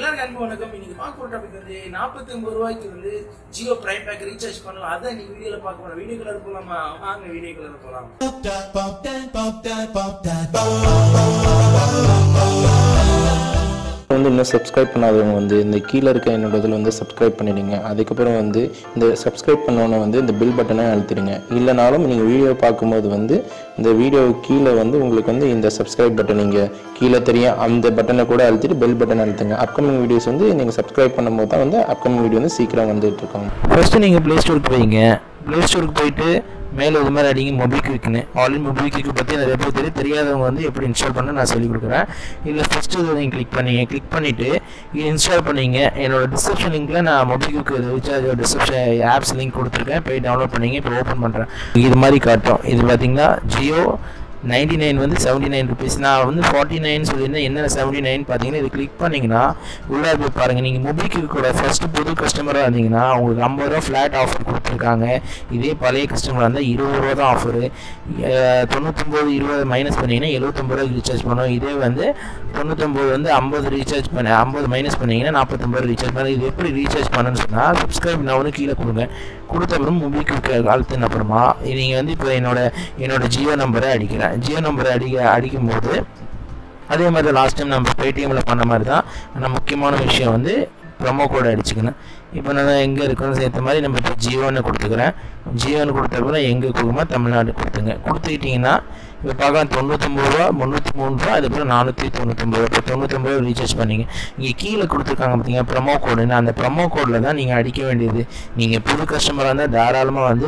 எல்லாருக்கும் அன்பு வணக்கம் இன்னைக்கு பார்க்க போற டாபிக் வந்து நாற்பத்தி ஒன்பது ரூபாய்க்கு வந்து ஜியோ பிரைம் பேக் ரீசார்ஜ் பண்ணலாம் அதான் இன்னைக்கு வீடியோல பார்க்க போறோம் வீடியோ கலர் போலாமா வாங்க வீடியோ கலர் போலாம் Bop that, bop that, bop that, bop that, வந்து இன்னும் சப்ஸ்கிரைப் பண்ணாதவங்க வந்து இந்த கீழே இருக்க என்னோட இதில் வந்து சப்ஸ்கிரைப் பண்ணிடுங்க அதுக்கப்புறம் வந்து இந்த சப்ஸ்கிரைப் பண்ணோன்னே வந்து இந்த பில் பட்டனை அழுத்திடுங்க இல்லைனாலும் நீங்கள் வீடியோ பார்க்கும்போது வந்து இந்த வீடியோ கீழே வந்து உங்களுக்கு வந்து இந்த சப்ஸ்கிரைப் பட்டன் நீங்கள் கீழே தெரியும் அந்த பட்டனை கூட அழுத்திட்டு பெல் பட்டன் அழுத்துங்க அப்கமிங் வீடியோஸ் வந்து நீங்கள் சப்ஸ்கிரைப் பண்ணும்போது தான் வந்து அப்கமிங் வீடியோ வந்து சீக்கிரம் வந்துட்டு இருக்கோம் ஃபஸ்ட்டு நீங்கள் ப்ளே ஸ்டோருக்கு போய்ங்க ப்ளே ஸ்டோருக்கு போயிட்டு மேலே இது மாதிரி அடிங்க மொபிக்விக்னு ஆல்ரெடி மொபிக்விக் பற்றி நிறைய பேர் தெரியும் தெரியாதவங்க வந்து எப்படி இன்ஸ்டால் பண்ண நான் சொல்லிக் கொடுக்குறேன் இதில் ஃபஸ்ட்டு இதை நீங்கள் கிளிக் பண்ணீங்க கிளிக் பண்ணிவிட்டு இது இன்ஸ்டால் பண்ணீங்க என்னோட டிஸ்கிரிப்ஷன் லிங்க்கில் நான் MobiKwik recharge description apps link கொடுத்துருக்கேன் போய் டவுன்லோட் பண்ணீங்க இப்போ ஓப்பன் பண்ணுறேன் இது மாதிரி காட்டும் இது பார்த்தீங்கன்னா ஜியோ நைன்டி நைன் வந்து செவன்ட்டி நைன் ருபீஸ் நான் வந்து ஃபார்ட்டி நைன் சொல்லியிருந்தேன் என்ன செவன்ட்டி நைன் பார்த்தீங்கன்னா இது கிளிக் பண்ணிங்கன்னா உள்ளே போய் பாருங்கள் நீங்கள் மொபிக்விக்கோட ஃபஸ்ட்டு புது கஸ்டமராக இருந்தீங்கன்னா உங்களுக்கு ஐம்பது ரூபா ஃப்ளாட் ஆஃபர் கொடுத்துருக்காங்க இதே பழைய கஸ்டமராக இருந்தால் இருபது ரூபா தான் ஆஃபரு தொண்ணூத்தொம்பது இருபது மைனஸ் பண்ணிங்கன்னா எழுபத்தொம்பது ரூபாய்க்கு ரீசார்ஜ் பண்ணுவோம் இதே வந்து தொண்ணூத்தொம்பது வந்து ஐம்பது ரீசார்ஜ் பண்ண ஐம்பது மைனஸ் பண்ணிங்கன்னா நாற்பத்தொம்பது ரூபா ரீசார்ஜ் பண்ண இது எப்படி ரீசார்ஜ் பண்ணணும்னு சொன்னால் சப்ஸ்கிரைப் நான் வந்து கீழே கொடுங்க கொடுத்த அப்புறம் மொபிக்விக் அழுத்தின அப்புறமா நீங்கள் வந்து இப்போ என்னோட என்னோட ஜியோ நம்பரை அடிக்கிறேன் ஜியோ நம்பரை அடிக்க அடிக்கும்போது அதே மாதிரி தான் லாஸ்ட் டைம் நம்ம பேடிஎம்மில் பண்ண மாதிரி தான் ஆனால் முக்கியமான விஷயம் வந்து ப்ரொமோ கோட் அடிச்சுக்கணும் இப்போ நான் எங்கே இருக்கணும் சேர்த்த மாதிரி நம்ம இப்போ ஜியோன்னு கொடுத்துக்கிறேன் ஜியோன்னு கொடுத்தப்பறம் எங்கே கொடுக்குமா தமிழ்நாடு கொடுத்துங்க கொடுத்துக்கிட்டிங்கன்னா இப்போ பார்க்கலாம் தொண்ணூத்தொம்பது ரூபா முந்நூற்றி மூணு ரூபா அதுக்கப்புறம் நானூற்றி தொண்ணூத்தொம்பது ரூபா இப்போ தொண்ணூத்தொம்பது ரூபா ரீசார்ஜ் பண்ணீங்க இங்கே கீழே கொடுத்துருக்காங்க பார்த்தீங்க ப்ரமோ கோடுன்னு அந்த ப்ரமோ கோடில் தான் நீங்கள் அடிக்க வேண்டியது நீங்கள் புது கஸ்டமராக இருந்தால் தாராளமாக வந்து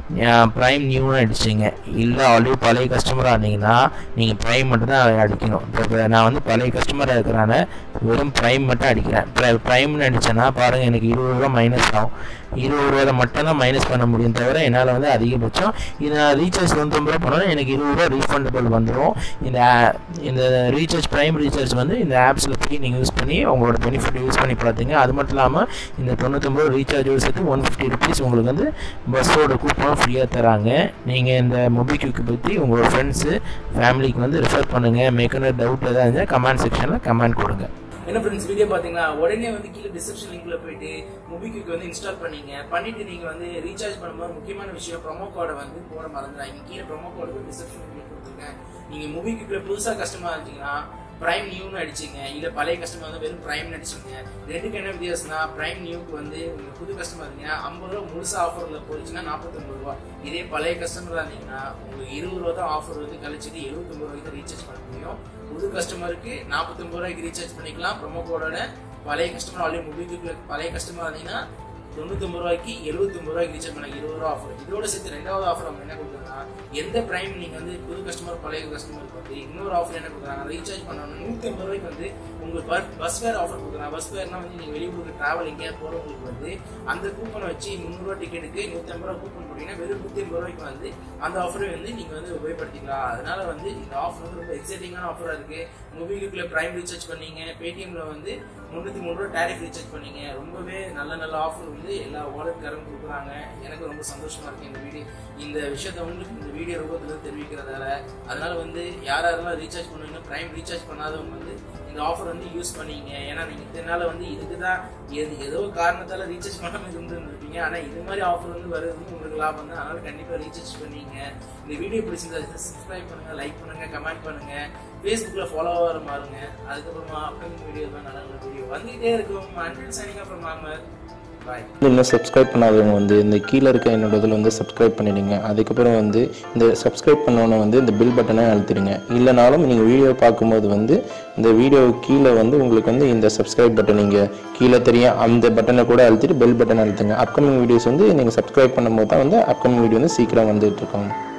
ப்ரைம் நியூன்னு அடிச்சிங்க இல்லை ஆல்ரெடி பழைய கஸ்டமராக இருந்தீங்கன்னா நீங்கள் ப்ரைம் மட்டும் தான் அடிக்கணும் இப்போ நான் வந்து பழைய கஸ்டமராக இருக்கிறனால வெறும் ப்ரைம் மட்டும் அடிக்கிறேன் ப்ரைம்னு அடித்தேன்னா பாருங்கள் எனக்கு இருபது ரூபா மைனஸ் ஆகும் இருபது ரூபா மட்டும் தான் மைனஸ் பண்ண முடியும் தவிர என்னால் வந்து அதிகபட்சம் இது நான் ரீசார்ஜ் தொண்ணூத்தொம்பது ரூபா பண்ணாலும் எனக்கு இருபது ரூபா ரீஃபண்டபிள் வந்துடும் இந்த a- இந்த ரீசார்ஜ் ப்ரைம் ரீசார்ஜ் வந்து இந்த ஆப்ஸில் போய் நீங்கள் யூஸ் பண்ணி உங்களோட பெனிஃபிட் யூஸ் பண்ணி பார்த்தீங்க அது மட்டும் இல்லாமல் இந்த தொண்ணூத்தொம்பது ரீசார்ஜோடு சேர்த்து ஒன் ஃபிஃப்டி ருபீஸ் உங்களுக்கு வந்து பஸ்ஸோட கூப்பனும் ஃப்ரீயாக தராங்க நீங்கள் இந்த மொபிக்விக்கு பற்றி உங்களோட ஃப்ரெண்ட்ஸு ஃபேமிலிக்கு வந்து ரெஃபர் பண்ணுங்கள் மேற்கொண்டு டவுட் எதாவது இருந்தால் கமெண்ட் செக்ஷனில் கமெண்ட் கொடுங்க என்ன ஃப்ரெண்ட்ஸ் வீடியோ பாத்தீங்களா உடனே வந்து கீழே டிஸ்கிரிப்ஷன் லிங்க்ல போயிட்டு மொபிக்விக் வந்து இன்ஸ்டால் பண்ணீங்க பண்ணிட்டு நீங்க வந்து ரீசார்ஜ் பண்ணும்போது முக்கியமான விஷயம் ப்ரோமோ கோடை வந்து போட மறந்துடாங்க கீழே ப்ரோமோ கோடு டிஸ்கிரிப்ஷன் லிங்க் கொடுத்துருக்கேன் நீங்க மொபிக்விக்ல புதுசா கஸ்டமர் இருந்தீங்கன்னா பிரைம் நியூன்னு அடிச்சிங்க இல்ல பழைய கஸ்டமர் வந்து வெறும் பிரைம்னு அடிச்சிங்க ரெண்டுக்கு என்ன வித்தியாசம்னா பிரைம் நியூக்கு வந்து உங்க புது கஸ்டமர் இருந்தீங்கன்னா ஐம்பது ரூபா முழுசா ஆஃபர்ல போயிடுச்சுன்னா நாற்பத்தொம்பது ரூபா இதே பழைய கஸ்டமரா இருந்தீங்கன்னா உங்களுக்கு இருபது ரூபா தான் ஆஃபர் வந்து கழிச்சிட்டு எழுபத்தொம்பது ரூபாய்க்கு ரீசார்ஜ் பண்ண முடியும் புது கஸ்டமருக்கு நாற்பத்தொம்பது ரூபாய்க்கு ரீசார்ஜ் பண்ணிக்கலாம் ப்ரோமோ கோடோட பழைய கஸ்டமர் ஆல்ரெடி மொபைல் பழைய கஸ்டமர் இருந்தீங்கன்னா தொண்ணூத்தொம்பது ரூபாய்க்கு எழுபத்தொம்பது ரூபாய்க்கு ரீசார்ஜ் பண்ண இருபது ரூபா ஆஃபர் இதோட சேர்த்து ரெண்டாவது ஆஃபர் அவங்க என்ன கொடுக்குறாங்கன்னா எந்த பிரைம் நீங்க வந்து புது கஸ்டமர் பழைய கஸ்டமருக்கு வந்து இன்னொரு ஆஃபர் என்ன கொடுக்குறாங்க ரீசார்ஜ் பண்ணணும் நூத்தி ஐம்பது ரூபாய்க்கு வந்து உங்களுக்கு பஸ் ஃபேர் ஆஃபர் கொடுக்குறாங்க பஸ் ஃபேர்னா வந்து நீங்க வெளியூருக்கு டிராவல் எங்கேயாவது போறவங்களுக்கு வந்து அந்த கூப்பனை வச்சு முந்நூறுவா டிக்கெட்டுக்கு நூத்தி ஐம்பது ரூபா கூப்பன் போட்டீங்கன்னா வெறும் நூத்தி ஐம்பது ரூபாய்க்கு வந்து அந்த ஆஃபரை வந்து நீங்க வந்து உபயோகப்படுத்திக்கலாம் அதனால வந்து இந்த ஆஃபர் வந்து ரொம்ப எக்ஸைட்டிங்கான ஆஃபரா இருக்கு மொபைலுக்குள்ள பிரைம் ரீசார்ஜ் பண்ணீங்க பேடிஎம்ல வந்து முந்நூத்தி மூணு ரூபா டேரிஃப் ரீசார்ஜ் பண்ணீங்க ரொம்பவே நல்ல நல்ல ஆஃபர் வந்து எல்லா வாலெட்காரங்க கொடுக்குறாங்க எனக்கு ரொம்ப சந்தோஷமா இருக்கு இந்த வீடியோ இந்த விஷயத்த உங்களுக்கு இந்த வீடியோ ரூபத்துல தெரிவிக்கிறதால அதனால வந்து யார் யாரெல்லாம் ரீசார்ஜ் பண்ணுவீங்க பிரைம் ரீசார்ஜ் பண்ணாதவங்க வந்து இந்த ஆஃபர் வந்து யூஸ் பண்ணீங்க ஏன்னா நீங்க இதனால வந்து இதுக்கு தான் எது ஏதோ காரணத்தால ரீசார்ஜ் பண்ணாம இருந்து இருந்திருப்பீங்க ஆனா இது மாதிரி ஆஃபர் வந்து வருது வந்து உங்களுக்கு லாபம் தான் அதனால கண்டிப்பா ரீசார்ஜ் பண்ணீங்க இந்த வீடியோ பிடிச்சிருந்தா சப்ஸ்கிரைப் பண்ணுங்க லைக் பண்ணுங்க கமெண்ட் பண்ணுங்க ஃபேஸ்புக்ல ஃபாலோவர் மாறுங்க அதுக்கப்புறமா அப்கமிங் வீடியோ தான் நல்ல நல்ல வீடியோ வந்துகிட்டே இருக்கும் அன்டில் சைனிங் அப்புறம் மாமர் பாய் இன்னும் சப்ஸ்கிரைப் பண்ணாதவங்க வந்து இந்த கீழே இருக்க என்னோட இதில் வந்து சப்ஸ்கிரைப் பண்ணிடுங்க அதுக்கப்புறம் வந்து இந்த சப்ஸ்கிரைப் பண்ணோன்னே வந்து இந்த பில் பட்டனை அழுத்திடுங்க இல்லைனாலும் நீங்கள் வீடியோ பார்க்கும்போது வந்து இந்த வீடியோ கீழே வந்து உங்களுக்கு வந்து இந்த சப்ஸ்கிரைப் பட்டன் நீங்கள் கீழே தெரியும் அந்த பட்டனை கூட அழுத்திட்டு பெல் பட்டன் அழுத்துங்க அப்கமிங் வீடியோஸ் வந்து நீங்கள் சப்ஸ்கிரைப் பண்ணும்போது தான் வந்து அப்கமிங் வீடியோ வந்து சீக்கிரம் வந்துட்டு இருக்கோம்